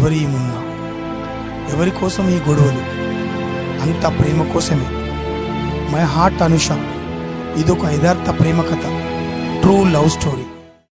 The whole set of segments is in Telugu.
ఎవరి మున్నా ఎవరి కోసం ఈ గొడవలు అంత ప్రేమ కోసమే మై హార్ట్ అనుష ఇదొక యథార్థ ప్రేమ కథ ట్రూ లవ్ స్టోరీ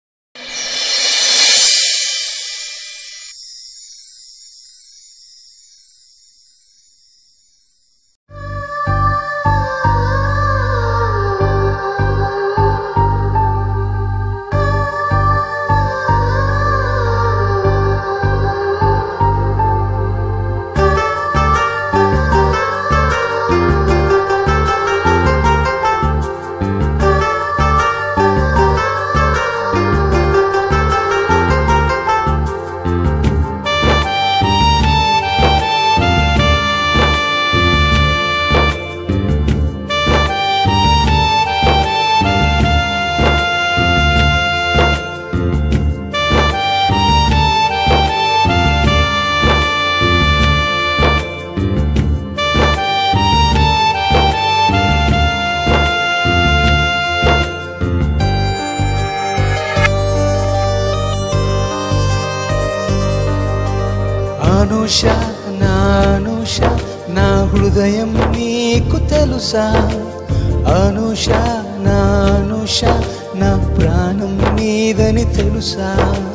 అనుష నా అనుష నా హృదయం నీకు తెలుసా అనుష నా అనుష నా ప్రాణం నీదని తెలుసా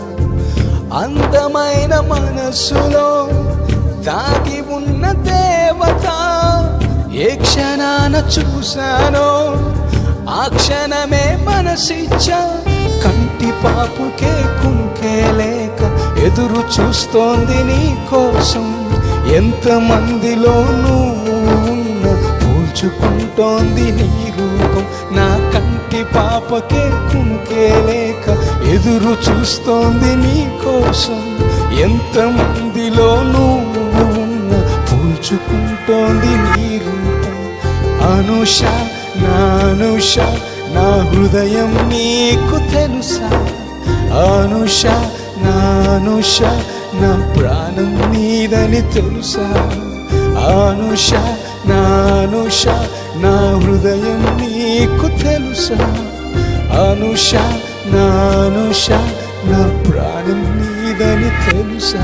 అందమైన మనస్సులో దాగి ఉన్న దేవత ఏ క్షణాన చూశానో ఆ క్షణమే మనసిచ్చా కంటి పాపుకే కుంకే లేక ఎదురు చూస్తోంది నీ కోసం ఎంత మందిలో నువ్వు ఉన్న పోల్చుకుంటోంది నీ రూపం నా కంటి పాపకే కుంకే లేక ఎదురు చూస్తోంది నీ కోసం ఎంత మందిలో నువ్వు ఉన్న పోల్చుకుంటోంది నీ రూపం అనుష నా అనుష నా హృదయం నీకు తెలుసా అనుష నా అనుష నా ప్రాణం నీదని తెలుసా అనుష నా అనుష నా హృదయం నీకు తెలుసా అనుష నా అనుష నా ప్రాణం నీదని తెలుసా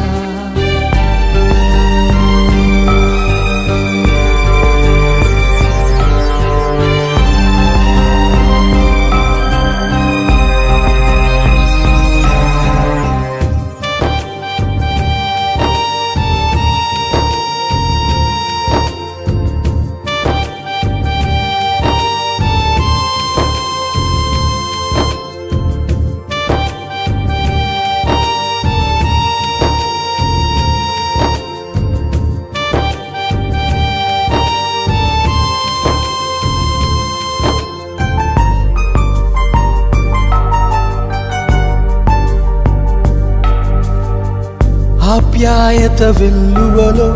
ఆప్యాయత వెల్లువలో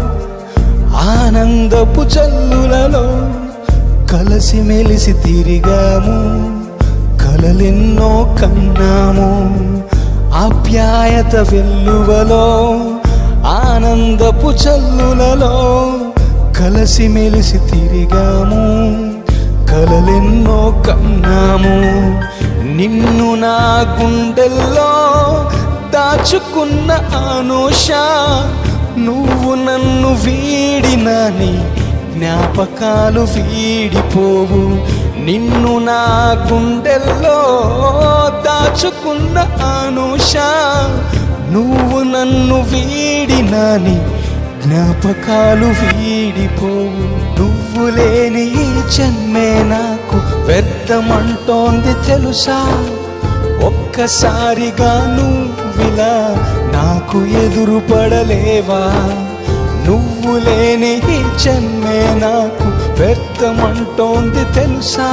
ఆనందపు చల్లులలో కలసి మెలిసి తిరిగాము కలలెన్నో కన్నాము ఆప్యాయత వెల్లువలో ఆనందపు చల్లులలో కలసి మెలిసి తిరిగాము కలలెన్నో కన్నాము నిన్ను నా గుండెల్లో దాచుకున్న అనుష నువ్వు నన్ను వీడినని జ్ఞాపకాలు వీడిపోవు నిన్ను నా గుండెల్లో దాచుకున్న అనుష నువ్వు నన్ను వీడినని జ్ఞాపకాలు వీడిపోవు నువ్వు లేని ఈ జన్మే నాకు వ్యర్థమంటోంది తెలుసా ఒక్కసారిగా నువ్విలా నాకు ఎదురు పడలేవా నువ్వు లేని ఈ జన్మే నాకు వ్యర్థమంటోంది తెలుసా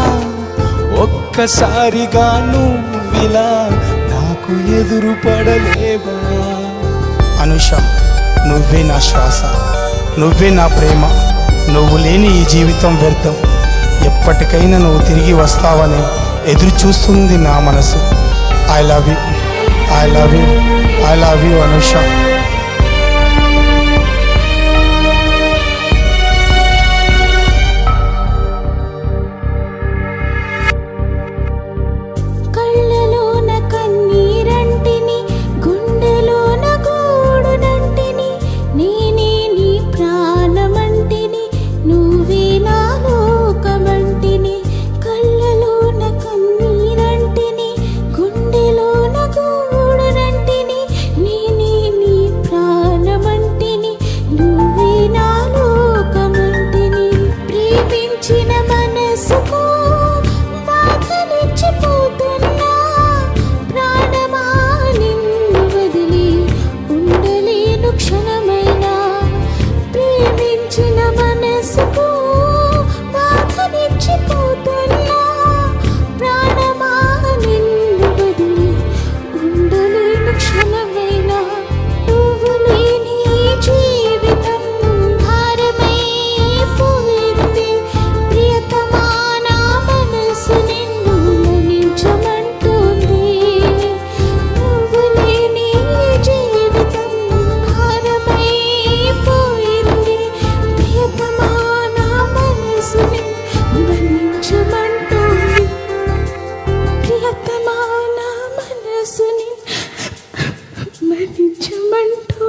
ఒక్కసారిగా నువ్విలా నాకు ఎదురు పడలేవా అనుష నువ్వే నా శ్వాస నువ్వే నా ప్రేమ నువ్వు లేని ఈ జీవితం వ్యర్థం ఎప్పటికైనా నువ్వు తిరిగి వస్తావని ఎదురు చూస్తుంది నా మనసు I love you I love you I love you Anusha కళ్ళలోన కన్నీరంటిని గుండెలోన గూడునంటిని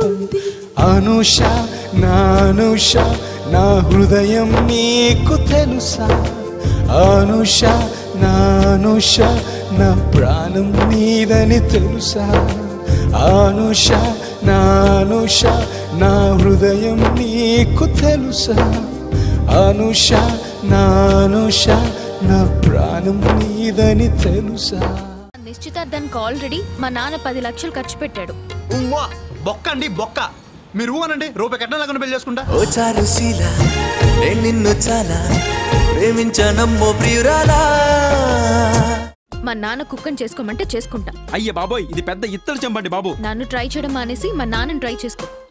అనుష నా అనుష నా హృదయం నీకు తెలుసా అనుష నా అనుష నా ప్రాణం నీదని తెలుసా అనుష నా అనుష నా హృదయం నీకు తెలుసా అనుష నా అనుష నా ప్రాణం నీదని తెలుసా నిశ్చితార్థానికి ఆల్రెడీ మా నాన్న పది లక్షలు ఖర్చు పెట్టాడు ఉవ్వా బొక్క అండి బొక్క మీరు ఊ అనండి రూపాయి కట్నం లేకుండా పెళ్లి చేసుకుంటా ఓ చారుశీల నేను నిన్ను చాలా ప్రేమించానమ్మో ప్రియురాలా మా నాన్న కుక్కని చేసుకోమంటే చేసుకుంటా అయ్య బాబోయ్ ఇది పెద్ద ఇత్తడి చెంబండి బాబు నన్ను ట్రై చేయడం మానేసి మా నాన్నని ట్రై చేసుకో